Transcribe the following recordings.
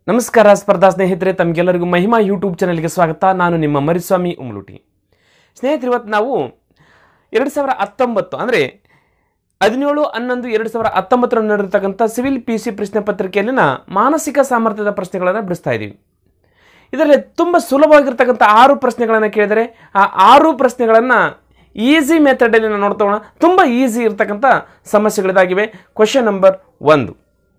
ನಮಸ್ಕಾರ ಸ್ಪರ್ಧಾ ಸ್ನೇಹಿತರೆ ತಮಗೆಲ್ಲರಿಗೂ ಮಹಿಮಾ ಯೂಟ್ಯೂಬ್ ಚಾನಲ್ಗೆ ಸ್ವಾಗತ ನಾನು ನಿಮ್ಮ ಮರಿಸ್ವಾಮಿ ಉಮ್ಲುಟಿ ಸ್ನೇಹಿತರೆ ಇವತ್ತು ನಾವು ಎರಡು ಸಾವಿರ ಹತ್ತೊಂಬತ್ತು ಅಂದರೆ ಹದಿನೇಳು ಹನ್ನೊಂದು ಎರಡು ಸಾವಿರ ಹತ್ತೊಂಬತ್ತರಲ್ಲಿ ನಡೆದಿರ್ತಕ್ಕಂಥ ಸಿವಿಲ್ ಪಿ ಸಿ ಪ್ರಶ್ನೆ ಪತ್ರಿಕೆಯಲ್ಲಿನ ಮಾನಸಿಕ ಸಾಮರ್ಥ್ಯದ ಪ್ರಶ್ನೆಗಳನ್ನು ಬಿಡಿಸ್ತಾ ಇದ್ದೀವಿ ಇದರಲ್ಲಿ ತುಂಬ ಸುಲಭವಾಗಿರ್ತಕ್ಕಂಥ ಆರು ಪ್ರಶ್ನೆಗಳನ್ನು ಕೇಳಿದರೆ ಆ ಆರು ಪ್ರಶ್ನೆಗಳನ್ನು ಈಸಿ ಮೆಥಡಲ್ಲಿ ನಾವು ನೋಡ್ತಾ ತುಂಬ ಈಸಿ ಇರ್ತಕ್ಕಂಥ ಸಮಸ್ಯೆಗಳಿದಾಗಿವೆ ಕ್ವಶನ್ ನಂಬರ್ ಒಂದು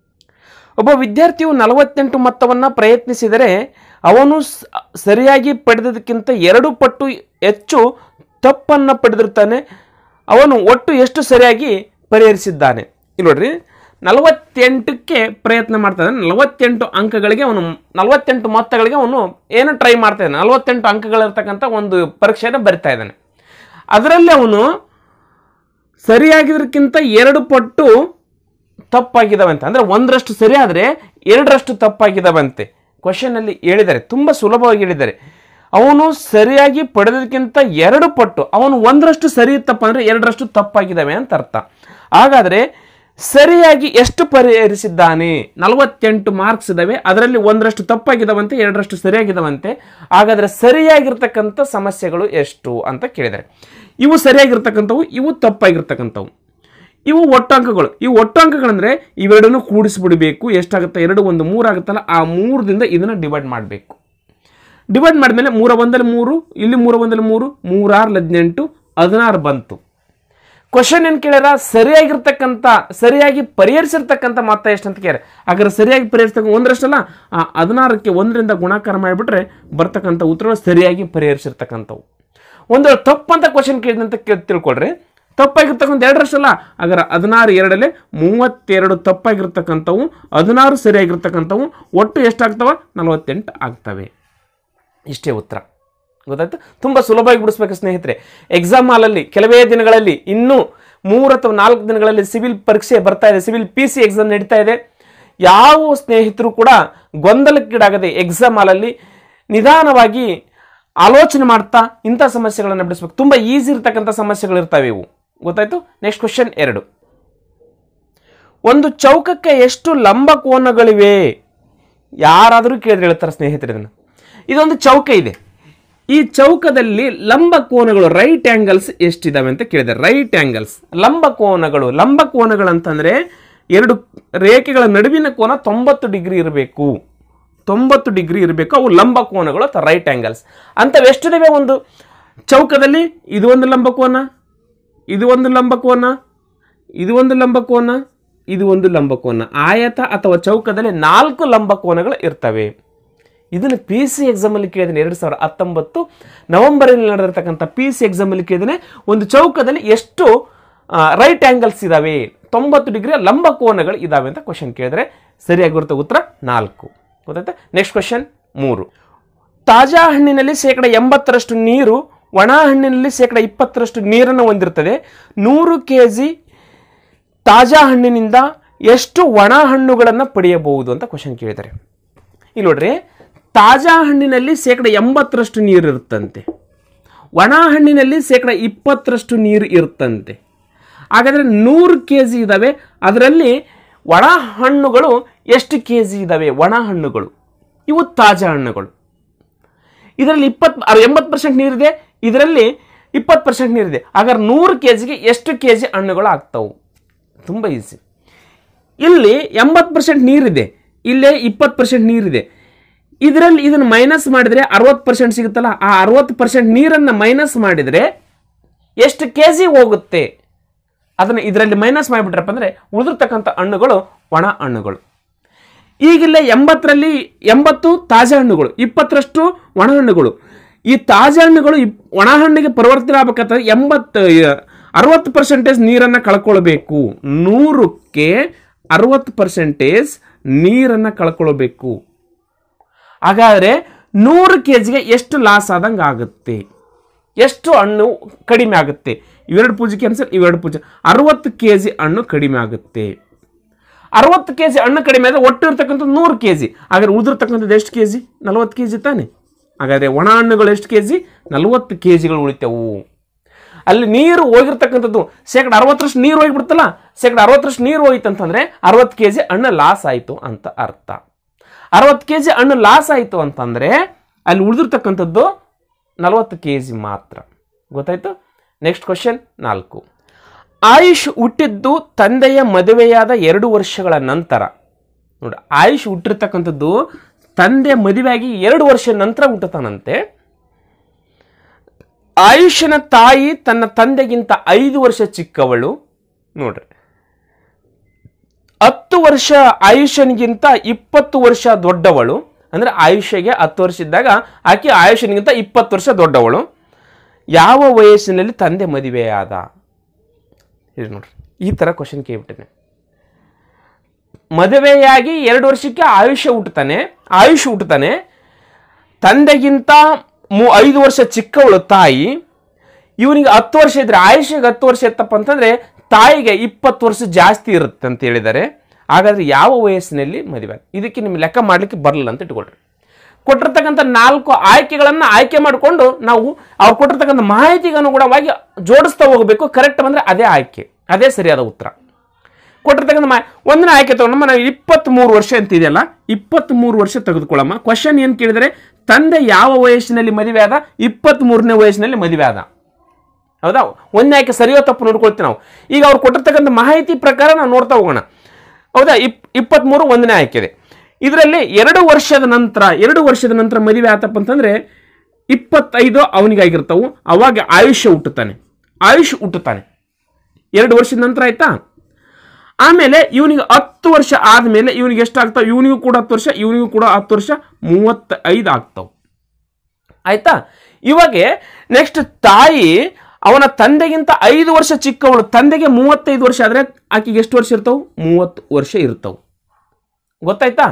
ಒಬ್ಬ ವಿದ್ಯಾರ್ಥಿಯು ನಲವತ್ತೆಂಟು ಮೊತ್ತವನ್ನು ಪ್ರಯತ್ನಿಸಿದರೆ ಅವನು ಸ- ಸರಿಯಾಗಿ ಪಡೆದದಕ್ಕಿಂತ ಎರಡು ಪಟ್ಟು ಹೆಚ್ಚು ತಪ್ಪನ್ನು ಪಡೆದಿರ್ತಾನೆ ಅವನು ಒಟ್ಟು ಎಷ್ಟು ಸರಿಯಾಗಿ ಪರಿಹರಿಸಿದ್ದಾನೆ ಇಲ್ಲಿ ನೋಡ್ರಿ ನಲವತ್ತೆಂಟಕ್ಕೆ ಪ್ರಯತ್ನ ಮಾಡ್ತಾನೆ ನಲವತ್ತೆಂಟು ಅಂಕಗಳಿಗೆ ಅವನು ನಲವತ್ತೆಂಟು ಮೊತ್ತಗಳಿಗೆ ಅವನು ಏನು ಟ್ರೈ ಮಾಡ್ತಾ ಇದ್ದಾನೆ ನಲವತ್ತೆಂಟು ಅಂಕಗಳಿರ್ತಕ್ಕಂಥ ಒಂದು ಪರೀಕ್ಷೆಯನ್ನು ಬರಿತಾ ಇದ್ದಾನೆ ಅದರಲ್ಲಿ ಅವನು ಸರಿಯಾಗಿದ್ದಕ್ಕಿಂತ ಎರಡು ಪಟ್ಟು ತಪ್ಪಾಗಿದ್ದಾವಂತೆ ಅಂದರೆ ಒಂದರಷ್ಟು ಸರಿ ಆದರೆ ಎರಡರಷ್ಟು ತಪ್ಪಾಗಿದ್ದಾವಂತೆ ಕ್ವಶನಲ್ಲಿ ಹೇಳಿದ್ದಾರೆ ತುಂಬ ಸುಲಭವಾಗಿ ಹೇಳಿದ್ದಾರೆ ಅವನು ಸರಿಯಾಗಿ ಪಡೆದದಕ್ಕಿಂತ ಎರಡು ಪಟ್ಟು ಅವನು ಒಂದರಷ್ಟು ಸರಿ ಇತ್ತಪ್ಪ ಅಂದರೆ ಎರಡರಷ್ಟು ತಪ್ಪಾಗಿದ್ದಾವೆ ಅಂತ ಅರ್ಥ ಹಾಗಾದರೆ ಸರಿಯಾಗಿ ಎಷ್ಟು ಪರಿಹರಿಸಿದ್ದಾನೆ ನಲವತ್ತೆಂಟು ಮಾರ್ಕ್ಸ್ ಇದ್ದಾವೆ ಅದರಲ್ಲಿ ಒಂದರಷ್ಟು ತಪ್ಪಾಗಿದ್ದಾವಂತೆ ಎರಡರಷ್ಟು ಸರಿಯಾಗಿದ್ದಾವಂತೆ ಹಾಗಾದರೆ ಸರಿಯಾಗಿರ್ತಕ್ಕಂಥ ಸಮಸ್ಯೆಗಳು ಎಷ್ಟು ಅಂತ ಕೇಳಿದ್ದಾರೆ ಇವು ಸರಿಯಾಗಿರ್ತಕ್ಕಂಥವು ಇವು ತಪ್ಪಾಗಿರ್ತಕ್ಕಂಥವು ಇವು ಒಟ್ಟು ಅಂಕಗಳು ಇವು ಒಟ್ಟು ಅಂಕಗಳಂದ್ರೆ ಇವೆರಡನ್ನು ಕೂಡಿಸ್ಬಿಡಬೇಕು ಎಷ್ಟಾಗುತ್ತೆ ಎರಡು ಒಂದು ಮೂರು ಆಗುತ್ತಲ್ಲ ಆ ಮೂರದಿಂದ ಇದನ್ನು ಡಿವೈಡ್ ಮಾಡಬೇಕು ಡಿವೈಡ್ ಮಾಡಿದ್ಮೇಲೆ ಮೂರ ಒಂದಲ್ಲಿ ಮೂರು ಇಲ್ಲಿ ಮೂರ ಒಂದಲ್ಲಿ ಮೂರು ಮೂರಾರು ಹದಿನೆಂಟು ಹದಿನಾರು ಬಂತು ಕ್ವಶನ್ ಏನು ಕೇಳ್ಯಾರ ಸರಿಯಾಗಿರ್ತಕ್ಕಂಥ ಸರಿಯಾಗಿ ಪರಿಹರಿಸಿರ್ತಕ್ಕಂಥ ಮೊತ್ತ ಎಷ್ಟು ಅಂತ ಕೇಳ್ಯಾರ ಹಾಗಾದ್ರೆ ಸರಿಯಾಗಿ ಪರಿಹರಿಸ್ತಕ್ಕ ಒಂದರಷ್ಟಲ್ಲ ಆ ಹದಿನಾರಕ್ಕೆ ಒಂದರಿಂದ ಗುಣಾಕಾರ ಮಾಡಿಬಿಟ್ರೆ ಬರ್ತಕ್ಕಂಥ ಉತ್ತರಗಳು ಸರಿಯಾಗಿ ಪರಿಹರಿಸಿರ್ತಕ್ಕಂಥವು ಒಂದು ವೇಳೆ ತಪ್ಪಂತ ಕ್ವಶನ್ ಕೇಳಿದಂತ ಕೇ- ತಿಳ್ಕೊಳ್ರಿ ತಪ್ಪಾಗಿರ್ತಕ್ಕಂಥ ಎರಡರಷ್ಟಲ್ಲ ಹಾಗಾದ್ರೆ ಹದಿನಾರು ಎರಡಲ್ಲೇ ಮೂವತ್ತೆರಡು ತಪ್ಪಾಗಿರ್ತಕ್ಕಂಥವು ಹದಿನಾರು ಸರಿಯಾಗಿರ್ತಕ್ಕಂಥವು ಒಟ್ಟು ಎಷ್ಟಾಗ್ತವೆ ನಲವತ್ತೆಂಟು ಆಗ್ತವೆ ಇಷ್ಟೇ ಉತ್ತರ ಗೊತ್ತಾಯ್ತು ತುಂಬ ಸುಲಭವಾಗಿ ಬಿಡಿಸ್ಬೇಕು ಸ್ನೇಹಿತರೆ ಎಕ್ಸಾಮ್ ಹಾಲಲ್ಲಿ ಕೆಲವೇ ದಿನಗಳಲ್ಲಿ ಇನ್ನೂ ಮೂರು ಅಥವಾ ನಾಲ್ಕು ದಿನಗಳಲ್ಲಿ ಸಿವಿಲ್ ಪರೀಕ್ಷೆ ಬರ್ತಾ ಇದೆ ಸಿವಿಲ್ ಪಿ ಸಿ ಎಕ್ಸಾಮ್ ನಡೀತಾ ಇದೆ ಯಾವ ಸ್ನೇಹಿತರು ಕೂಡ ಗೊಂದಲಕ್ಕೀಡಾಗದೆ ಎಕ್ಸಾಮ್ ಹಾಲಲ್ಲಿ ನಿಧಾನವಾಗಿ ಆಲೋಚನೆ ಮಾಡ್ತಾ ಇಂಥ ಸಮಸ್ಯೆಗಳನ್ನು ಬಿಡಿಸ್ಬೇಕು ತುಂಬ ಈಸಿ ಇರ್ತಕ್ಕಂಥ ಸಮಸ್ಯೆಗಳು ಇರ್ತವೆ ಇವು ಗೊತ್ತಾಯ್ತು ನೆಕ್ಸ್ಟ್ ಕ್ವಶನ್ ಎರಡು ಒಂದು ಚೌಕಕ್ಕೆ ಎಷ್ಟು ಲಂಬ ಕೋನಗಳಿವೆ ಯಾರಾದರೂ ಕೇಳಿದ್ರೆ ಹೇಳ್ತಾರೆ ಸ್ನೇಹಿತರೆ ಇದನ್ನು ಇದೊಂದು ಚೌಕ ಇದೆ ಈ ಚೌಕದಲ್ಲಿ ಲಂಬ ಕೋನಗಳು ರೈಟ್ ಆಂಗಲ್ಸ್ ಎಷ್ಟಿದಾವೆ ಅಂತ ಕೇಳಿದ್ದಾರೆ ರೈಟ್ ಆಂಗಲ್ಸ್ ಲಂಬ ಕೋನಗಳು ಲಂಬ ಕೋನಗಳು ಅಂತಂದ್ರೆ ಎರಡು ರೇಖೆಗಳ ನಡುವಿನ ಕೋನ ತೊಂಬತ್ತು ಡಿಗ್ರಿ ಇರಬೇಕು ತೊಂಬತ್ತು ಡಿಗ್ರಿ ಇರಬೇಕು ಅವು ಲಂಬ ಕೋನಗಳು ಅಥವಾ ರೈಟ್ ಆಂಗಲ್ಸ್ ಅಂಥವು ಎಷ್ಟಿದಾವೆ ಒಂದು ಚೌಕದಲ್ಲಿ ಇದು ಒಂದು ಲಂಬ ಕೋನ ಇದು ಒಂದು ಲಂಬ ಕೋನ ಇದು ಒಂದು ಲಂಬ ಕೋನ ಇದು ಒಂದು ಲಂಬ ಕೋನ ಆಯತ ಅಥವಾ ಚೌಕದಲ್ಲಿ ನಾಲ್ಕು ಲಂಬ ಕೋನಗಳು ಇರ್ತವೆ ಇದನ್ನು ಪಿ ಸಿ ಎಕ್ಸಾಮಲ್ಲಿ ಕೇಳಿದ್ದೇನೆ ಎರಡು ಸಾವಿರದ ಹತ್ತೊಂಬತ್ತು ನವೆಂಬರಲ್ಲಿ ನಡೆದಿರ್ತಕ್ಕಂಥ ಪಿ ಸಿ ಎಕ್ಸಾಮಲ್ಲಿ ಕೇಳಿದ್ದೇನೆ ಒಂದು ಚೌಕದಲ್ಲಿ ಎಷ್ಟು ರೈಟ್ ಆ್ಯಂಗಲ್ಸ್ ಇದಾವೆ ತೊಂಬತ್ತು ಡಿಗ್ರಿ ಲಂಬ ಕೋನಗಳು ಇದಾವೆ ಅಂತ ಕ್ವಶನ್ ಕೇಳಿದ್ರೆ ಸರಿಯಾಗಿರುತ್ತೆ ಉತ್ತರ ನಾಲ್ಕು ಗೊತ್ತಾಯ್ತಾ ನೆಕ್ಸ್ಟ್ ಕ್ವಶನ್ ಮೂರು ತಾಜಾ ಹಣ್ಣಿನಲ್ಲಿ ಶೇಕಡ ಎಂಬತ್ತರಷ್ಟು ನೀರು ಒಣ ಹಣ್ಣಿನಲ್ಲಿ ಶೇಕಡ ಇಪ್ಪತ್ತರಷ್ಟು ನೀರನ್ನು ಹೊಂದಿರುತ್ತದೆ ನೂರು ಕೆ ಜಿ ತಾಜಾ ಹಣ್ಣಿನಿಂದ ಎಷ್ಟು ಒಣ ಹಣ್ಣುಗಳನ್ನು ಪಡೆಯಬಹುದು ಅಂತ ಕ್ವಶನ್ ಕೇಳಿದ್ದಾರೆ ಇಲ್ಲಿ ನೋಡ್ರಿ ತಾಜಾ ಹಣ್ಣಿನಲ್ಲಿ ಶೇಕಡ ಎಂಬತ್ತರಷ್ಟು ನೀರು ಇರುತ್ತಂತೆ ಒಣ ಹಣ್ಣಿನಲ್ಲಿ ಶೇಕಡ ಇಪ್ಪತ್ತರಷ್ಟು ನೀರು ಇರುತ್ತಂತೆ ಹಾಗಾದರೆ ನೂರು ಕೆ ಜಿ ಇದ್ದಾವೆ ಅದರಲ್ಲಿ ಒಣ ಹಣ್ಣುಗಳು ಎಷ್ಟು ಕೆ ಜಿ ಇದ್ದಾವೆ ಒಣ ಹಣ್ಣುಗಳು ಇವು ತಾಜಾ ಹಣ್ಣುಗಳು ಇದರಲ್ಲಿ ಇಪ್ಪತ್ತು ಎಂಬತ್ತು ಪರ್ಸೆಂಟ್ ನೀರಿದೆ ಇದರಲ್ಲಿ ಇಪ್ಪತ್ತು ಪರ್ಸೆಂಟ್ ನೀರಿದೆ ಹಾಗಾದ್ರೆ ನೂರು ಕೆ ಜಿಗೆ ಎಷ್ಟು ಕೆ ಜಿ ಹಣ್ಣುಗಳು ಆಗ್ತವು ತುಂಬ ಈಸಿ ಇಲ್ಲಿ ಎಂಬತ್ತು ಪರ್ಸೆಂಟ್ ನೀರಿದೆ ಇಲ್ಲೇ ಇಪ್ಪತ್ತು ಪರ್ಸೆಂಟ್ ನೀರಿದೆ ಇದರಲ್ಲಿ ಇದನ್ನು ಮೈನಸ್ ಮಾಡಿದರೆ ಅರವತ್ತು ಪರ್ಸೆಂಟ್ ಸಿಗುತ್ತಲ್ಲ ಆ ಅರವತ್ತು ಪರ್ಸೆಂಟ್ ನೀರನ್ನು ಮೈನಸ್ ಮಾಡಿದರೆ ಎಷ್ಟು ಕೆ ಜಿ ಹೋಗುತ್ತೆ ಅದನ್ನು ಇದರಲ್ಲಿ ಮೈನಸ್ ಮಾಡಿಬಿಟ್ರಪ್ಪ ಅಂದರೆ ಉಳಿದಿರ್ತಕ್ಕಂಥ ಹಣ್ಣುಗಳು ಒಣ ಹಣ್ಣುಗಳು ಈಗಿಲ್ಲೇ ಎಂಬತ್ತರಲ್ಲಿ ಎಂಬತ್ತು ತಾಜಾ ಹಣ್ಣುಗಳು ಇಪ್ಪತ್ತರಷ್ಟು ಒಣ ಹಣ್ಣುಗಳು ಈ ತಾಜಾ ಹಣ್ಣುಗಳು ಇಪ್- ಒಣ ಹಣ್ಣಿಗೆ ಪರಿವರ್ತನೆ ಆಗ್ಬೇಕಂತಂದ್ರೆ ಎಂಬತ್ತು ಅರವತ್ತು ಪರ್ಸೆಂಟೇಜ್ ನೀರನ್ನು ಕಳ್ಕೊಳ್ಬೇಕು ನೂರಕ್ಕೆ ಅರವತ್ತು ಪರ್ಸೆಂಟೇಜ್ ನೀರನ್ನು ಕಳ್ಕೊಳ್ಬೇಕು ಹಾಗಾದರೆ ನೂರು ಕೆ ಜಿಗೆ ಎಷ್ಟು ಲಾಸ್ ಆದಂಗೆ ಆಗುತ್ತೆ ಎಷ್ಟು ಹಣ್ಣು ಕಡಿಮೆ ಆಗುತ್ತೆ ಇವೆರಡು ಪೂಜೆ ಕ್ಯಾನ್ಸಲ್ ಇವೆರಡು ಪೂಜೆ ಅರವತ್ತು ಕೆ ಜಿ ಹಣ್ಣು ಕಡಿಮೆ ಆಗುತ್ತೆ ಅರವತ್ತು ಕೆ ಜಿ ಹಣ್ಣು ಕಡಿಮೆ ಆದರೆ ಒಟ್ಟು ಇರ್ತಕ್ಕಂಥದ್ದು ನೂರು ಕೆ ಜಿ ಹಾಗಾದ್ರೆ ಉಳಿದಿರ್ತಕ್ಕಂಥದ್ದು ಎಷ್ಟು ಕೆ ಜಿ ನಲವತ್ತು ಕೆ ಜಿ ತಾನೆ ಹಾಗಾದರೆ ಒಣ ಹಣ್ಣುಗಳು ಎಷ್ಟು ಕೆ ಜಿ ನಲವತ್ತು ಕೆ ಜಿಗಳು ಉಳಿತವು ಅಲ್ಲಿ ನೀರು ಹೋಗಿರ್ತಕ್ಕಂಥದ್ದು ಶೇಕಡ ಅರವತ್ತರಷ್ಟು ನೀರು ಹೋಗಿಬಿಡ್ತಲ್ಲ ಶೇಕಡ ಅರವತ್ತರಷ್ಟು ನೀರು ಹೋಯ್ತು ಅಂತಂದ್ರೆ ಅರವತ್ತು ಕೆ ಜಿ ಹಣ್ಣು ಲಾಸ್ ಆಯಿತು ಅಂತ ಅರ್ಥ ಅರವತ್ತು ಕೆ ಜಿ ಹಣ್ಣು ಲಾಸ್ ಆಯಿತು ಅಂತಂದರೆ ಅಲ್ಲಿ ಉಳಿದಿರ್ತಕ್ಕಂಥದ್ದು ನಲವತ್ತು ಕೆ ಜಿ ಮಾತ್ರ ಗೊತ್ತಾಯ್ತು ನೆಕ್ಸ್ಟ್ ಕ್ವಶನ್ ನಾಲ್ಕು ಆಯುಷ್ ಹುಟ್ಟಿದ್ದು ತಂದೆಯ ಮದುವೆಯಾದ ಎರಡು ವರ್ಷಗಳ ನಂತರ ನೋಡಿ ಆಯುಷ್ ಹುಟ್ಟಿರ್ತಕ್ಕಂಥದ್ದು ತಂದೆ ಮದುವೆಯಾಗಿ ಎರಡು ವರ್ಷ ನಂತರ ಹುಟ್ಟುತ್ತಾನಂತೆ ಆಯುಷ್ಯನ ತಾಯಿ ತನ್ನ ತಂದೆಗಿಂತ ಐದು ವರ್ಷ ಚಿಕ್ಕವಳು ನೋಡ್ರಿ ಹತ್ತು ವರ್ಷ ಆಯುಷ್ಯನಿಗಿಂತ ಇಪ್ಪತ್ತು ವರ್ಷ ದೊಡ್ಡವಳು ಅಂದ್ರೆ ಆಯುಷ್ಯಗೆ ಹತ್ತು ವರ್ಷ ಇದ್ದಾಗ ಆಕೆ ಆಯುಷ್ಯನಿಗಿಂತ ಇಪ್ಪತ್ತು ವರ್ಷ ದೊಡ್ಡವಳು ಯಾವ ವಯಸ್ಸಿನಲ್ಲಿ ತಂದೆ ಮದುವೆಯಾದ ಇದು ನೋಡ್ರಿ ಈ ಥರ ಕ್ವಶನ್ ಕೇಳ್ಬಿಟ್ಟಿದೆ ಮದುವೆಯಾಗಿ ಎರಡು ವರ್ಷಕ್ಕೆ ಆಯುಷ್ಯ ಹುಟ್ಟುತ್ತಾನೆ ಆಯುಷ್ ಹುಟ್ಟುತ್ತಾನೆ ತಂದೆಗಿಂತ ಮೂ ಐದು ವರ್ಷ ಚಿಕ್ಕವಳು ತಾಯಿ ಇವನಿಗೆ ಹತ್ತು ವರ್ಷ ಇದ್ರೆ ಆಯುಷ್ಯಗೆ ಹತ್ತು ವರ್ಷ ಇತ್ತಪ್ಪ ಅಂತಂದ್ರೆ ತಾಯಿಗೆ ಇಪ್ಪತ್ತು ವರ್ಷ ಜಾಸ್ತಿ ಇರುತ್ತೆ ಅಂತ ಹೇಳಿದ್ದಾರೆ ಹಾಗಾದ್ರೆ ಯಾವ ವಯಸ್ಸಿನಲ್ಲಿ ಮದುವೆ ಆದ? ಇದಕ್ಕೆ ನಿಮ್ಗೆ ಲೆಕ್ಕ ಮಾಡಲಿಕ್ಕೆ ಬರಲಿಲ್ಲ ಅಂತ ಇಟ್ಕೊಳ್ರಿ ಕೊಟ್ಟಿರ್ತಕ್ಕಂಥ ನಾಲ್ಕು ಆಯ್ಕೆಗಳನ್ನು ಆಯ್ಕೆ ಮಾಡಿಕೊಂಡು ನಾವು ಅವ್ರು ಕೊಟ್ಟಿರ್ತಕ್ಕಂಥ ಮಾಹಿತಿಗೆ ಅನುಗುಣವಾಗಿ ಜೋಡಿಸ್ತಾ ಹೋಗಬೇಕು ಕರೆಕ್ಟ್ ಬಂದರೆ ಅದೇ ಆಯ್ಕೆ ಅದೇ ಸರಿಯಾದ ಉತ್ತರ ಕೊಟ್ಟಿರ್ತಕ್ಕಂಥ ಮಾ ಒಂದನೇ ಆಯ್ಕೆ ತಗೊಂಡಮ್ಮ ನಾವು ಇಪ್ಪತ್ತ್ಮೂರು ವರ್ಷ ಅಂತ ಇದೆಯಲ್ಲ ಇಪ್ಪತ್ತ್ಮೂರು ವರ್ಷ ತೆಗೆದುಕೊಳ್ಳಮ್ಮ ಕ್ವಶನ್ ಏನು ಕೇಳಿದರೆ ತಂದೆ ಯಾವ ವಯಸ್ಸಿನಲ್ಲಿ ಮದುವೆ ಆದ ಇಪ್ಪತ್ತ್ಮೂರನೇ ವಯಸ್ಸಿನಲ್ಲಿ ಮದುವೆ ಆದ ಹೌದಾ ಒಂದನೇ ಆಯ್ಕೆ ಸರಿಯೋ ತಪ್ಪು ನೋಡ್ಕೊಳ್ತೀವಿ ನಾವು ಈಗ ಅವ್ರು ಕೊಟ್ಟಿರ್ತಕ್ಕಂಥ ಮಾಹಿತಿ ಪ್ರಕಾರ ನಾವು ನೋಡ್ತಾ ಹೋಗೋಣ ಹೌದಾ ಇಪ್ ಇಪ್ಪತ್ತ್ಮೂರು ಒಂದನೇ ಆಯ್ಕೆ ಇದೆ ಇದರಲ್ಲಿ ಎರಡು ವರ್ಷದ ನಂತರ ಎರಡು ವರ್ಷದ ನಂತರ ಮದುವೆ ಆತಪ್ಪ ಅಂತಂದ್ರೆ ಇಪ್ಪತ್ತೈದು ಅವನಿಗಾಗಿರ್ತಾವು ಅವಾಗ ಆಯುಷ್ಯ ಹುಟ್ಟುತ್ತಾನೆ ಆಯುಷ್ ಹುಟ್ಟುತ್ತಾನೆ ಎರಡು ವರ್ಷದ ನಂತರ ಆಯ್ತಾ ಆಮೇಲೆ ಇವನಿಗೆ ಹತ್ತು ವರ್ಷ ಆದಮೇಲೆ ಇವನಿಗೆ ಎಷ್ಟು ಆಗ್ತಾವೆ ಇವನಿಗೂ ಕೂಡ ಹತ್ತು ವರ್ಷ ಇವನಿಗೂ ಕೂಡ ಹತ್ತು ವರ್ಷ ಮೂವತ್ತೈದು ಆಗ್ತಾವೆ ಆಯ್ತಾ ಇವಾಗ ನೆಕ್ಸ್ಟ್ ತಾಯಿ ಅವನ ತಂದೆಗಿಂತ ಐದು ವರ್ಷ ಚಿಕ್ಕವಳು ತಂದೆಗೆ ಮೂವತ್ತೈದು ವರ್ಷ ಆದರೆ ಆಕೆಗೆ ಎಷ್ಟು ವರ್ಷ ಇರ್ತಾವೆ ಮೂವತ್ತು ವರ್ಷ ಇರ್ತಾವೆ ಗೊತ್ತಾಯ್ತಾ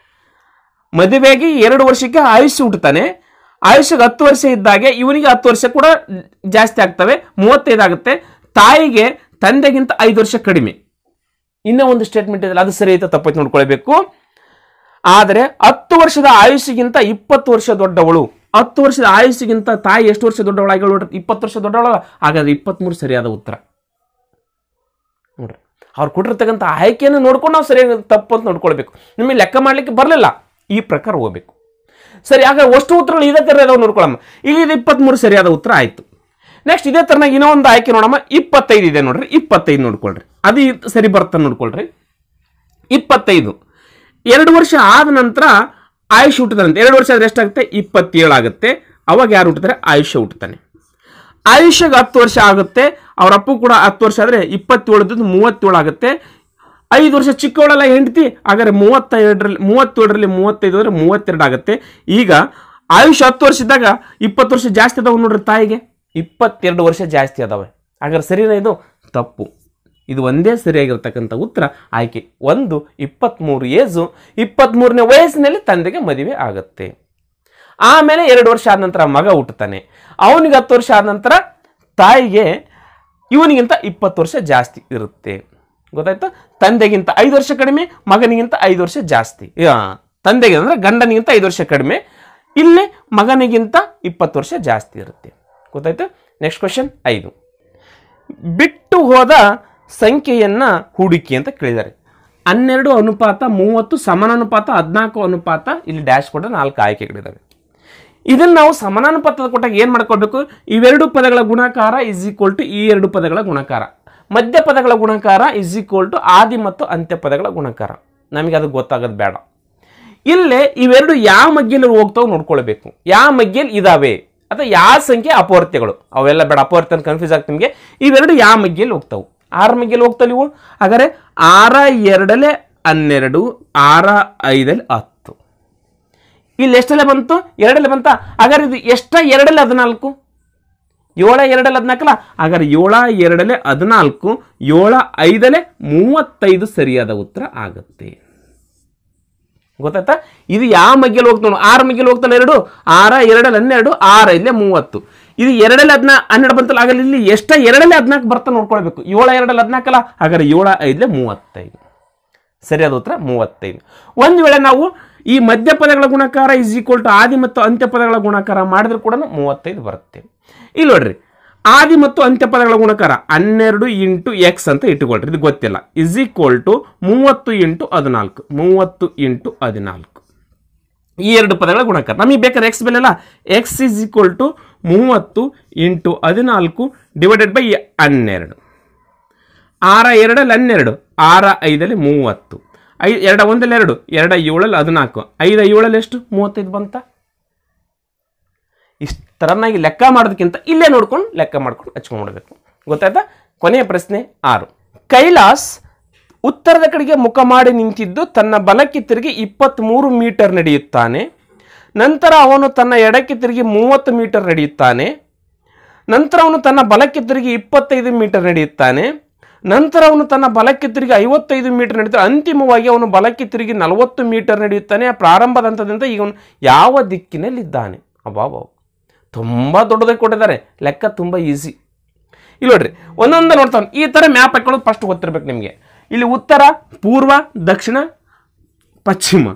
ಮದುವೆಗೆ ಎರಡು ವರ್ಷಕ್ಕೆ ಆಯುಷ್ಯ ಹುಟ್ಟುತ್ತಾನೆ ಆಯುಷ್ಯಗೆ ಹತ್ತು ವರ್ಷ ಇದ್ದಾಗೆ ಇವನಿಗೆ ಹತ್ತು ವರ್ಷ ಕೂಡ ಜಾಸ್ತಿ ಆಗ್ತವೆ ಮೂವತ್ತೈದು ಆಗುತ್ತೆ ತಾಯಿಗೆ ತಂದೆಗಿಂತ ಐದು ವರ್ಷ ಕಡಿಮೆ ಇನ್ನೂ ಒಂದು ಸ್ಟೇಟ್ಮೆಂಟ್ ಇದೆ ಅದು ಸರಿ ಐತೆ ತಪ್ಪೈತೆ ನೋಡ್ಕೊಳ್ಬೇಕು ಆದರೆ ಹತ್ತು ವರ್ಷದ ಆಯುಷ್ಗಿಂತ ಇಪ್ಪತ್ತು ವರ್ಷ ದೊಡ್ಡವಳು ಹತ್ತು ವರ್ಷದ ಆಯುಷ್ಗಿಂತ ತಾಯಿ ಎಷ್ಟು ವರ್ಷ ದೊಡ್ಡವಳಾಗಿ ನೋಡ್ರಿ ಇಪ್ಪತ್ತು ವರ್ಷ ದೊಡ್ಡವಳ ಹಾಗಾದ್ರೆ ಇಪ್ಪತ್ತ್ಮೂರು ಸರಿಯಾದ ಉತ್ತರ ನೋಡ್ರಿ ಅವ್ರು ಕೊಟ್ಟಿರ್ತಕ್ಕಂಥ ಆಯ್ಕೆಯನ್ನು ನೋಡ್ಕೊಂಡು ನಾವು ಸರಿಯಾಗಿ ತಪ್ಪು ಅಂತ ನೋಡ್ಕೊಳ್ಬೇಕು ನಿಮಗೆ ಲೆಕ್ಕ ಮಾಡಲಿಕ್ಕೆ ಬರಲಿಲ್ಲ ಈ ಪ್ರಕಾರ ಹೋಗ್ಬೇಕು ಸರಿ ಹಾಗಾದ್ರೆ ಅಷ್ಟು ಉತ್ತರಗಳು ಇದೇ ಥರ ಇದಾವೆ ನೋಡ್ಕೊಳಮ್ಮ ಈಗ ಇದು ಇಪ್ಪತ್ತ್ಮೂರು ಸರಿಯಾದ ಉತ್ತರ ಆಯಿತು ನೆಕ್ಸ್ಟ್ ಇದೇ ಥರನಾಗ ಇನ್ನೂ ಒಂದು ಆಯ್ಕೆ ನೋಡಮ್ಮ ಇಪ್ಪತ್ತೈದು ಇದೆ ನೋಡ್ರಿ ಇಪ್ಪತ್ತೈದು ನೋಡ್ಕೊಳ್ರಿ ಅದು ಇದ್- ಸರಿ ಬರುತ್ತೆ ನೋಡ್ಕೊಳ್ರಿ ಇಪ್ಪತ್ತೈದು ಎರಡು ವರ್ಷ ಆದ ನಂತರ ಆಯುಷ್ ಹುಟ್ಟುತ್ತಾನಂತೆ ಎರಡು ವರ್ಷ ಆದ್ರೆ ಎಷ್ಟಾಗುತ್ತೆ ಇಪ್ಪತ್ತೇಳು ಆಗುತ್ತೆ ಅವಾಗ ಯಾರು ಹುಟ್ಟುತ್ತಾರೆ ಆಯುಷ್ಯ ಹುಟ್ಟುತ್ತಾನೆ ಆಯುಷ್ಯಗೆ ಹತ್ತು ವರ್ಷ ಆಗುತ್ತೆ ಅವ್ರ ಅಪ್ಪು ಕೂಡ ಹತ್ತು ವರ್ಷ ಆದರೆ ಇಪ್ಪತ್ತೇಳದ್ದು ಮೂವತ್ತೇಳು ಆಗುತ್ತೆ ಐದು ವರ್ಷ ಚಿಕ್ಕವಳೆಲ್ಲ ಹೆಂಡತಿ ಹಾಗಾದ್ರೆ ಮೂವತ್ತೆರಡರಲ್ಲಿ ಮೂವತ್ತೇಳರಲ್ಲಿ ಮೂವತ್ತೈದು ಅಂದರೆ ಮೂವತ್ತೆರಡು ಆಗುತ್ತೆ ಈಗ ಆಯುಷ್ ಹತ್ತು ವರ್ಷ ಇದ್ದಾಗ ಇಪ್ಪತ್ತು ವರ್ಷ ಜಾಸ್ತಿ ಅದಾವೆ ನೋಡ್ರಿ ತಾಯಿಗೆ ಇಪ್ಪತ್ತೆರಡು ವರ್ಷ ಜಾಸ್ತಿ ಅದಾವೆ ಹಾಗಾದ್ರೆ ಸರಿನಾ ಇದು ತಪ್ಪು ಇದು ಒಂದೇ ಸರಿಯಾಗಿರ್ತಕ್ಕಂಥ ಉತ್ತರ ಆಯ್ಕೆ ಒಂದು ಇಪ್ಪತ್ತ್ಮೂರು ಏಜು ಇಪ್ಪತ್ತ್ಮೂರನೇ ವಯಸ್ಸಿನಲ್ಲಿ ತಂದೆಗೆ ಮದುವೆ ಆಗುತ್ತೆ ಆಮೇಲೆ ಎರಡು ವರ್ಷ ಆದ ನಂತರ ಮಗ ಹುಟ್ಟುತ್ತಾನೆ ಅವನಿಗೆ ಹತ್ತು ವರ್ಷ ಆದ ನಂತರ ತಾಯಿಗೆ ಇವನಿಗಿಂತ ಇಪ್ಪತ್ತು ವರ್ಷ ಜಾಸ್ತಿ ಇರುತ್ತೆ ಗೊತ್ತಾಯ್ತು ತಂದೆಗಿಂತ ಐದು ವರ್ಷ ಕಡಿಮೆ ಮಗನಿಗಿಂತ ಐದು ವರ್ಷ ಜಾಸ್ತಿ ಯಾ, ತಂದೆಗೆ ಅಂದರೆ ಗಂಡನಿಗಿಂತ ಐದು ವರ್ಷ ಕಡಿಮೆ ಇಲ್ಲಿ ಮಗನಿಗಿಂತ ಇಪ್ಪತ್ತು ವರ್ಷ ಜಾಸ್ತಿ ಇರುತ್ತೆ ಗೊತ್ತಾಯ್ತು ನೆಕ್ಸ್ಟ್ ಕ್ವಶನ್ ಐದು ಬಿಟ್ಟು ಹೋದ ಸಂಖ್ಯೆಯನ್ನ ಹೂಡಿಕೆ ಅಂತ ಕೇಳಿದ್ದಾರೆ ಹನ್ನೆರಡು ಅನುಪಾತ ಮೂವತ್ತು ಸಮಾನಾನುಪಾತ ಹದಿನಾಲ್ಕು ಅನುಪಾತ ಇಲ್ಲಿ ಡ್ಯಾಶ್ ಕೊಟ್ಟ ನಾಲ್ಕು ಆಯ್ಕೆಗಳಿದ್ದಾವೆ ಇದನ್ನು ನಾವು ಸಮಾನಾನುಪಾತದ ಕೊಟ್ಟಾಗ ಏನು ಮಾಡ್ಕೊಳ್ಬೇಕು ಇವೆರಡು ಪದಗಳ ಗುಣಾಕಾರ ಇಸ್ ಈಕ್ವಲ್ ಟು ಈ ಎರಡು ಪದಗಳ ಗುಣಾಕಾರ ಮಧ್ಯ ಪದಗಳ ಗುಣಾಕಾರ ಇಸ್ ಈಕ್ವಲ್ ಟು ಆದಿ ಮತ್ತು ಅಂತ್ಯ ಪದಗಳ ಗುಣಾಕಾರ ನಮಗೆ ಅದು ಗೊತ್ತಾಗೋದು ಬೇಡ ಇಲ್ಲೇ ಇವೆರಡು ಯಾವ ಮಗ್ಗಿಯಲ್ಲಿ ಹೋಗ್ತಾವೆ ನೋಡ್ಕೊಳ್ಬೇಕು ಯಾವ ಮಗ್ಗಿಯಲ್ಲಿ ಇದಾವೆ ಅಥವಾ ಯಾವ ಸಂಖ್ಯೆ ಅಪವರ್ತ್ಯಗಳು ಅವೆಲ್ಲ ಬೇಡ ಅಪವರ್ತ್ಯ ಅಂತ ಕನ್ಫ್ಯೂಸ್ ಆಗ್ತದೆ ನಿಮಗೆ ಇವೆರಡು ಯಾವ ಮಗ್ಗಿಯಲ್ಲಿ ಹೋಗ್ತಾವೆ ಆರು ಮಗ್ಗಿಯಲ್ಲಿ ಹೋಗ್ತಾವೆ ಇವು ಹಾಗಾದ್ರೆ ಆರ ಎರಡಲೆ ಹನ್ನೆರಡು ಆರ ಐದಲ್ಲಿ ಹತ್ತು ಇಲ್ಲಿ ಎಷ್ಟೆಲ್ಲ ಬಂತು ಎರಡಲ್ಲೇ ಬಂತ ಹಾಗಾದ್ರೆ ಇದು ಎಷ್ಟ ಎರಡಲ್ಲಿ ಹದಿನಾಲ್ಕು ಏಳ ಎರಡಲ್ಲಿ ಹದಿನಾಲ್ಕಲ್ಲ ಹಾಗಾದ್ರೆ ಏಳ ಎರಡಲೆ ಹದಿನಾಲ್ಕು ಏಳ ಐದಲೆ ಮೂವತ್ತೈದು ಸರಿಯಾದ ಉತ್ತರ ಆಗುತ್ತೆ ಗೊತ್ತಾಯ್ತಾ ಇದು ಯಾವ ಮಗ್ಗೆಲ್ಲಿ ಹೋಗ್ತಾ ನೋಡು ಆರು ಮಗ್ಗೆಲ್ಲಿ ಹೋಗ್ತಾನೆ ಎರಡು ಆರ ಎರಡಲ್ಲಿ ಹನ್ನೆರಡು ಆರ ಇಲ್ಲೇ ಮೂವತ್ತು ಇದು ಎರಡಲ್ಲಿ ಹದಿನ ಹನ್ನೆರಡು ಬಂತಲ್ಲ ಆಗಲ್ಲ ಇಲ್ಲಿ ಎಷ್ಟ ಎರಡಲ್ಲಿ ಹದಿನಾಲ್ಕು ಬರ್ತಾ ನೋಡ್ಕೊಳ್ಬೇಕು ಏಳ ಎರಡಲ್ಲಿ ಹದಿನಾಲ್ಕಲ್ಲ ಹಾಗಾದ್ರೆ ಏಳ ಐದಲೆ ಮೂವತ್ತೈದು ಸರಿಯಾದ ಉತ್ತರ ಮೂವತ್ತೈದು ಒಂದು ವೇಳೆ ನಾವು ಈ ಮಧ್ಯ ಪದಗಳ ಗುಣಾಕಾರ ಇಸ್ ಈಕ್ವಲ್ ಟು ಆದಿ ಮತ್ತು ಅಂತ್ಯ ಪದಗಳ ಗುಣಾಕಾರ ಮಾಡಿದ್ರೆ ಕೂಡ ಮೂವತ್ತೈದು ಬರುತ್ತೆ ಇಲ್ಲಿ ನೋಡ್ರಿ ಆದಿ ಮತ್ತು ಅಂತ್ಯ ಪದಗಳ ಗುಣಾಕಾರ ಹನ್ನೆರಡು ಇಂಟು ಎಕ್ಸ್ ಅಂತ ಇಟ್ಟುಕೊಳ್ರಿ ಇದು ಗೊತ್ತಿಲ್ಲ ಇಸ್ ಈಕ್ವಲ್ ಟು ಮೂವತ್ತು ಇಂಟು ಹದಿನಾಲ್ಕು ಮೂವತ್ತು ಇಂಟು ಹದಿನಾಲ್ಕು ಈ ಎರಡು ಪದಗಳ ಗುಣಾಕಾರ ನಮಗೆ ಬೇಕಾದ್ರೆ ಎಕ್ಸ್ ಬೆಲೆ ಅಲ್ಲ ಎಕ್ಸ್ ಇಸ್ ಈಕ್ವಲ್ ಟು ಮೂವತ್ತು ಇಂಟು ಹದಿನಾಲ್ಕು ಡಿವೈಡೆಡ್ ಬೈ ಹನ್ನೆರಡು ಆರ ಎರಡಲ್ಲಿ ಹನ್ನೆರಡು ಆರ ಐದಲ್ಲಿ ಮೂವತ್ತು ಐ ಎರಡ ಒಂದಲ್ಲಿ ಎರಡು ಎರಡ ಏಳಲ್ಲಿ ಹದಿನಾಲ್ಕು ಐದ ಏಳಲ್ಲಿ ಎಷ್ಟು ಮೂವತ್ತೈದು ಬಂತ ಇಷ್ಟು ಥರನಾಗಿ ಲೆಕ್ಕ ಮಾಡೋದಕ್ಕಿಂತ ಇಲ್ಲೇ ನೋಡ್ಕೊಂಡು ಲೆಕ್ಕ ಮಾಡ್ಕೊಂಡು ಹಚ್ಕೊಂಡ್ಬಿಡ್ಬೇಕು ಗೊತ್ತಾಯ್ತಾ ಕೊನೆಯ ಪ್ರಶ್ನೆ ಆರು ಕೈಲಾಸ್ ಉತ್ತರದ ಕಡೆಗೆ ಮುಖ ಮಾಡಿ ನಿಂತಿದ್ದು ತನ್ನ ಬಲಕ್ಕೆ ತಿರುಗಿ ಇಪ್ಪತ್ತ್ಮೂರು ಮೀಟರ್ ನಡೆಯುತ್ತಾನೆ ನಂತರ ಅವನು ತನ್ನ ಎಡಕ್ಕೆ ತಿರುಗಿ ಮೂವತ್ತು ಮೀಟರ್ ನಡೆಯುತ್ತಾನೆ ನಂತರ ಅವನು ತನ್ನ ಬಲಕ್ಕೆ ತಿರುಗಿ ಇಪ್ಪತ್ತೈದು ಮೀಟರ್ ನಡೆಯುತ್ತಾನೆ ನಂತರ ಅವನು ತನ್ನ ಬಲಕ್ಕೆ ತಿರುಗಿ ಐವತ್ತೈದು ಮೀಟರ್ ನಡೆಯುತ್ತಾನೆ ಅಂತಿಮವಾಗಿ ಅವನು ಬಲಕ್ಕೆ ತಿರುಗಿ ನಲವತ್ತು ಮೀಟರ್ ನಡೆಯುತ್ತಾನೆ ಆ ಪ್ರಾರಂಭದ ಹಂತದಿಂದ ಈಗ ಅವನು ಯಾವ ದಿಕ್ಕಿನಲ್ಲಿದ್ದಾನೆ ಅಬ್ಬಾಬಾವ್ ತುಂಬ ದೊಡ್ಡದಾಗಿ ಕೊಟ್ಟಿದ್ದಾರೆ ಲೆಕ್ಕ ತುಂಬ ಈಸಿ ಇಲ್ಲಿ ನೋಡ್ರಿ ಒಂದೊಂದು ನೋಡ್ತಾವೆ ಈ ಥರ ಮ್ಯಾಪ್ ಹಾಕೊಳ್ಳೋದು ಫಸ್ಟ್ ಗೊತ್ತಿರ್ಬೇಕು ನಿಮಗೆ ಇಲ್ಲಿ ಉತ್ತರ ಪೂರ್ವ ದಕ್ಷಿಣ ಪಶ್ಚಿಮ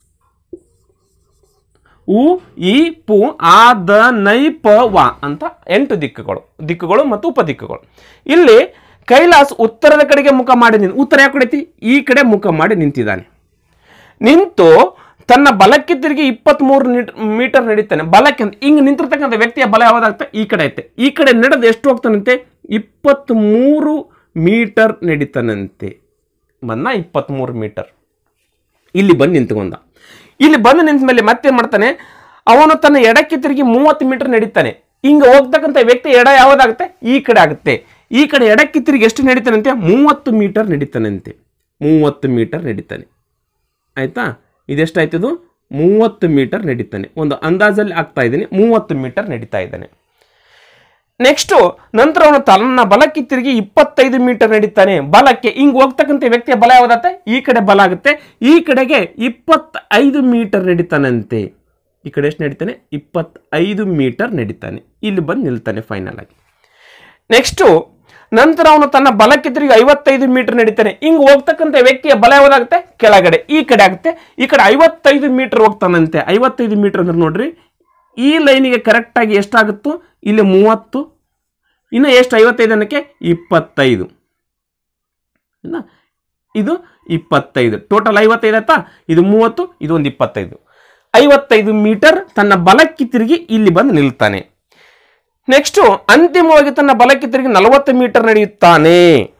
ಉ ಇ ಪು ಆ ದ ನೈ ಪ ವ ಅಂತ ಎಂಟು ದಿಕ್ಕುಗಳು ದಿಕ್ಕುಗಳು ಮತ್ತು ಉಪದಿಕ್ಕುಗಳು ಇಲ್ಲಿ ಕೈಲಾಸ್ ಉತ್ತರದ ಕಡೆಗೆ ಮುಖ ಮಾಡಿ ನಿಂತು ಉತ್ತರ ಯಾವ ಕಡೆ ಐತಿ ಈ ಕಡೆ ಮುಖ ಮಾಡಿ ನಿಂತಿದ್ದಾನೆ ನಿಂತು ತನ್ನ ಬಲಕ್ಕೆ ತಿರುಗಿ ಇಪ್ಪತ್ತ್ಮೂರು ಮೀಟರ್ ನಡೀತಾನೆ ಬಲಕ್ಕೆ ಅಂತ ಹಿಂಗೆ ನಿಂತಿರ್ತಕ್ಕಂಥ ವ್ಯಕ್ತಿಯ ಬಲ ಯಾವ್ದಾಗ್ತದೆ ಈ ಕಡೆ ಐತೆ ಈ ಕಡೆ ನಡೆದು ಎಷ್ಟು ಹೋಗ್ತಾನಂತೆ ಇಪ್ಪತ್ತ್ಮೂರು ಮೀಟರ್ ನಡೀತಾನಂತೆ ಬಂದ ಇಪ್ಪತ್ತ್ಮೂರು ಮೀಟರ್ ಇಲ್ಲಿ ಬಂದು ನಿಂತ್ಕೊಂಡ ಇಲ್ಲಿ ಬಂದು ನಿಂತ ಮೇಲೆ ಮತ್ತೇನು ಮಾಡ್ತಾನೆ ಅವನು ತನ್ನ ಎಡಕ್ಕೆ ತಿರುಗಿ ಮೂವತ್ತು ಮೀಟರ್ ನಡೀತಾನೆ ಹಿಂಗೆ ಹೋಗ್ತಕ್ಕಂಥ ವ್ಯಕ್ತಿ ಎಡ ಯಾವುದಾಗುತ್ತೆ ಈ ಕಡೆ ಆಗುತ್ತೆ ಈ ಕಡೆ ಎಡಕ್ಕೆ ತಿರುಗಿ ಎಷ್ಟು ನಡೀತಾನಂತೆ ಮೂವತ್ತು ಮೀಟರ್ ನಡೀತಾನಂತೆ ಮೂವತ್ತು ಮೀಟರ್ ನಡೀತಾನೆ ಆಯ್ತಾ ಇದೆಷ್ಟಾಯ್ತದು ಮೂವತ್ತು ಮೀಟರ್ ನಡೀತಾನೆ ಒಂದು ಅಂದಾಜಲ್ಲಿ ಆಗ್ತಾ ಇದ್ದೀನಿ ಮೂವತ್ತು ಮೀಟರ್ ನಡೀತಾ ಇದ್ದಾನೆ ನೆಕ್ಸ್ಟು ನಂತರ ಅವನು ತನ್ನ ಬಲಕ್ಕೆ ತಿರುಗಿ ಇಪ್ಪತ್ತೈದು ಮೀಟರ್ ನಡೀತಾನೆ ಬಲಕ್ಕೆ ಹಿಂಗ್ ಹೋಗ್ತಕ್ಕಂಥ ವ್ಯಕ್ತಿಯ ಬಲ ಯಾವುದಾಗುತ್ತೆ ಈ ಕಡೆ ಬಲ ಆಗುತ್ತೆ ಈ ಕಡೆಗೆ ಇಪ್ಪತ್ತೈದು ಮೀಟರ್ ನಡೀತಾನಂತೆ ಈ ಕಡೆ ಎಷ್ಟು ನಡೀತಾನೆ ಇಪ್ಪತ್ತೈದು ಮೀಟರ್ ನಡೀತಾನೆ ಇಲ್ಲಿ ಬಂದು ನಿಲ್ತಾನೆ ಫೈನಲ್ ಆಗಿ ನೆಕ್ಸ್ಟು ನಂತರ ಅವನು ತನ್ನ ಬಲಕ್ಕೆ ತಿರುಗಿ ಐವತ್ತೈದು ಮೀಟರ್ ನಡೀತಾನೆ ಹಿಂಗ್ ಹೋಗ್ತಕ್ಕಂಥ ವ್ಯಕ್ತಿಯ ಬಲ ಯಾವುದಾಗುತ್ತೆ ಕೆಳಗಡೆ ಈ ಕಡೆ ಆಗುತ್ತೆ ಈ ಕಡೆ ಐವತ್ತೈದು ಮೀಟರ್ ಹೋಗ್ತಾನಂತೆ ಐವತ್ತೈದು ಮೀಟರ್ ಅಂದ್ರೆ ನೋಡ್ರಿ ಈ ಲೈನಿಗೆ ಕರೆಕ್ಟಾಗಿ ಎಷ್ಟಾಗುತ್ತೋ ಇಲ್ಲಿ ಮೂವತ್ತು ಇನ್ನು ಎಷ್ಟು ಐವತ್ತೈದು ಅನ್ನಕ್ಕೆ ಇಪ್ಪತ್ತೈದು ಇಲ್ಲ? ಇದು ಇಪ್ಪತ್ತೈದು ಟೋಟಲ್ ಐವತ್ತೈದು ಆಯ್ತಾ ಇದು ಮೂವತ್ತು ಇದು ಒಂದು ಇಪ್ಪತ್ತೈದು ಐವತ್ತೈದು ಮೀಟರ್ ತನ್ನ ಬಲಕ್ಕೆ ತಿರುಗಿ ಇಲ್ಲಿ ಬಂದು ನಿಲ್ತಾನೆ ನೆಕ್ಸ್ಟು ಅಂತಿಮವಾಗಿ ತನ್ನ ಬಲಕ್ಕೆ ತಿರುಗಿ ನಲವತ್ತು ಮೀಟರ್ ನಡೆಯುತ್ತಾನೆ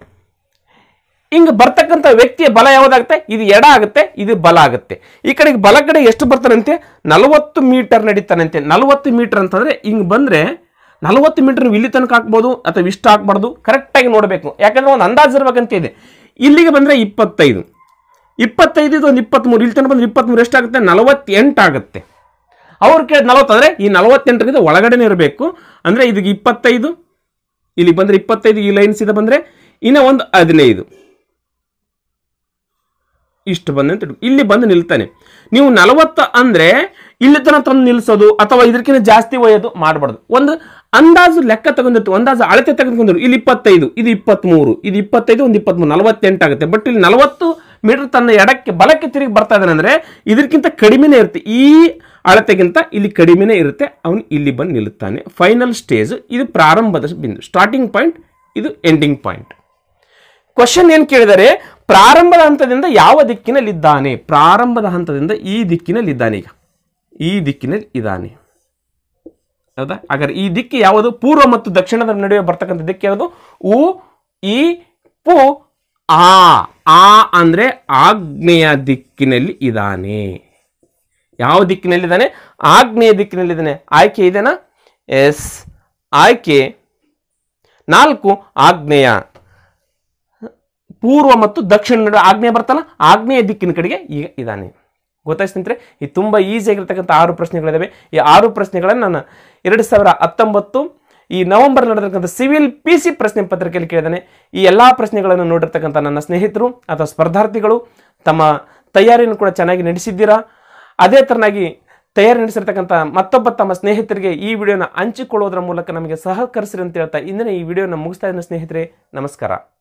ಹಿಂಗೆ ಬರ್ತಕ್ಕಂಥ ವ್ಯಕ್ತಿಯ ಬಲ ಯಾವುದಾಗುತ್ತೆ ಇದು ಎಡ ಆಗುತ್ತೆ ಇದು ಬಲ ಆಗುತ್ತೆ ಈ ಕಡೆಗೆ ಬಲ ಕಡೆ ಎಷ್ಟು ಬರ್ತಾನಂತೆ ನಲವತ್ತು ಮೀಟರ್ ನಡೀತಾನಂತೆ ನಲವತ್ತು ಮೀಟರ್ ಅಂತಂದ್ರೆ ಹಿಂಗೆ ಬಂದ್ರೆ ನಲವತ್ತು ಮೀಟರ್ ನೀವು ಇಲ್ಲಿ ತನಕ ಹಾಕ್ಬೋದು ಅಥವಾ ಇಷ್ಟು ಹಾಕ್ಬಾರ್ದು ಕರೆಕ್ಟಾಗಿ ನೋಡಬೇಕು ಯಾಕಂದ್ರೆ ಒಂದು ಅಂದಾಜು ಇರ್ಬೇಕಂತ ಇದೆ ಇಲ್ಲಿಗೆ ಬಂದ್ರೆ ಇಪ್ಪತ್ತೈದು ಇಪ್ಪತ್ತೈದು ಇದು ಒಂದು ಇಪ್ಪತ್ತ್ಮೂರು ಇಲ್ಲಿ ತನಕ ಬಂದ್ರೆ ಇಪ್ಪತ್ತ್ಮೂರು ಎಷ್ಟಾಗುತ್ತೆ ನಲವತ್ತೆಂಟು ಆಗುತ್ತೆ ಅವ್ರು ಕೇಳಿದ ನಲವತ್ತು ಅಂದರೆ ಈ ನಲವತ್ತೆಂಟರಿಂದ ಒಳಗಡೆನೇ ಇರಬೇಕು ಅಂದರೆ ಇದಕ್ಕೆ ಇಪ್ಪತ್ತೈದು ಇಲ್ಲಿ ಬಂದರೆ ಇಪ್ಪತ್ತೈದು ಈ ಲೈನ್ ಸೀದಾ ಬಂದರೆ ಇನ್ನು ಒಂದು ಹದಿನೈದು ಇಷ್ಟು ಬಂದೆ ಅಂತ ಇಟ್ಕೊ. ಇಲ್ಲಿ ಬಂದು ನಿಲ್ತಾನೆ ನೀವು ನಲವತ್ತು ಅಂದರೆ ಇಲ್ಲಿ ತನಕ ತಂದು ನಿಲ್ಲಿಸೋದು ಅಥವಾ ಇದಕ್ಕಿಂತ ಜಾಸ್ತಿ ಒಯ್ಯೋದು ಮಾಡಬಾರ್ದು ಒಂದು ಅಂದಾಜು ಲೆಕ್ಕ ತಗೊಂಡಿರ್ತು ಅಂದಾಜು ಅಳತೆ ತೆಗೆದುಕೊಂಡಿರು ಇಲ್ಲಿ ಇಪ್ಪತ್ತೈದು ಇದು ಇಪ್ಪತ್ತ್ಮೂರು ಇದು ಇಪ್ಪತ್ತೈದು ಒಂದು ಇಪ್ಪತ್ತ್ಮೂರು ನಲವತ್ತೆಂಟು ಆಗುತ್ತೆ ಬಟ್ ಇಲ್ಲಿ ನಲವತ್ತು ಮೀಟರ್ ತನ್ನ ಎಡಕ್ಕೆ ಬಲಕ್ಕೆ ತಿರುಗಿ ಬರ್ತಾ ಇದ್ದಾನೆ ಅಂದರೆ ಇದಕ್ಕಿಂತ ಕಡಿಮೆನೇ ಇರುತ್ತೆ ಈ ಅಳತೆಗಿಂತ ಇಲ್ಲಿ ಕಡಿಮೆನೇ ಇರುತ್ತೆ ಅವನು ಇಲ್ಲಿ ಬಂದು ನಿಲ್ಲುತ್ತಾನೆ ಫೈನಲ್ ಸ್ಟೇಜ್ ಇದು ಪ್ರಾರಂಭದ ಬಿಂದು ಸ್ಟಾರ್ಟಿಂಗ್ ಪಾಯಿಂಟ್ ಇದು ಎಂಡಿಂಗ್ ಪಾಯಿಂಟ್ ಕ್ವಶನ್ ಏನು ಕೇಳಿದರೆ ಪ್ರಾರಂಭದ ಹಂತದಿಂದ ಯಾವ ದಿಕ್ಕಿನಲ್ಲಿದ್ದಾನೆ ಪ್ರಾರಂಭದ ಹಂತದಿಂದ ಈ ದಿಕ್ಕಿನಲ್ಲಿದ್ದಾನೆ ಈಗ ಈ ದಿಕ್ಕಿನಲ್ಲಿ ಇದ್ದಾನೆ ಹೌದಾ ಹಾಗಾದ್ರೆ ಈ ದಿಕ್ಕು ಯಾವುದು ಪೂರ್ವ ಮತ್ತು ದಕ್ಷಿಣದ ನಡುವೆ ಬರ್ತಕ್ಕಂಥ ದಿಕ್ಕು ಯಾವುದು ಉ ಈ ಪು ಆ ಆ ಅಂದ್ರೆ ಆಗ್ನೇಯ ದಿಕ್ಕಿನಲ್ಲಿ ಇದ್ದಾನೆ ಯಾವ ದಿಕ್ಕಿನಲ್ಲಿದ್ದಾನೆ ಆಗ್ನೇಯ ದಿಕ್ಕಿನಲ್ಲಿದ್ದಾನೆ ಆಯ್ಕೆ ಇದೆನಾ ಎಸ್ ಆಯ್ಕೆ ನಾಲ್ಕು ಆಗ್ನೇಯ ಪೂರ್ವ ಮತ್ತು ದಕ್ಷಿಣ ನಡುವೆ ಆಗ್ನೇಯ ಬರ್ತಲ್ಲ ಆಗ್ನೇಯ ದಿಕ್ಕಿನ ಕಡೆಗೆ ಈಗ ಇದ್ದಾನೆ ಗೊತ್ತಾಯ್ತು ಸ್ನೇಹಿತರೆ ಈ ತುಂಬ ಈಸಿಯಾಗಿರ್ತಕ್ಕಂಥ ಆರು ಪ್ರಶ್ನೆಗಳಿದ್ದಾವೆ ಈ ಆರು ಪ್ರಶ್ನೆಗಳನ್ನು ನಾನು ಎರಡು ಸಾವಿರ ಹತ್ತೊಂಬತ್ತು ಈ ನವೆಂಬರ್ ನಡೆದಿರ್ತಕ್ಕಂಥ ಸಿವಿಲ್ ಪಿ ಸಿ ಪ್ರಶ್ನೆ ಪತ್ರಿಕೆಯಲ್ಲಿ ಕೇಳಿದ್ದಾನೆ ಈ ಎಲ್ಲ ಪ್ರಶ್ನೆಗಳನ್ನು ನೋಡಿರ್ತಕ್ಕಂಥ ನನ್ನ ಸ್ನೇಹಿತರು ಅಥವಾ ಸ್ಪರ್ಧಾರ್ಥಿಗಳು ತಮ್ಮ ತಯಾರಿಯನ್ನು ಕೂಡ ಚೆನ್ನಾಗಿ ನಡೆಸಿದ್ದೀರಾ ಅದೇ ಥರನಾಗಿ ತಯಾರಿ ನಡೆಸಿರ್ತಕ್ಕಂಥ ಮತ್ತೊಬ್ಬ ತಮ್ಮ ಸ್ನೇಹಿತರಿಗೆ ಈ ವಿಡಿಯೋನ ಹಂಚಿಕೊಳ್ಳೋದ್ರ ಮೂಲಕ ನಮಗೆ ಸಹಕರಿಸಿರಿ ಅಂತ ಹೇಳ್ತಾ ಇಂದಿನ ಈ ವಿಡಿಯೋನ ಮುಗಿಸ್ತಾ ಇದ್ದೀನಿ ಸ್ನೇಹಿತರೆ ನಮಸ್ಕಾರ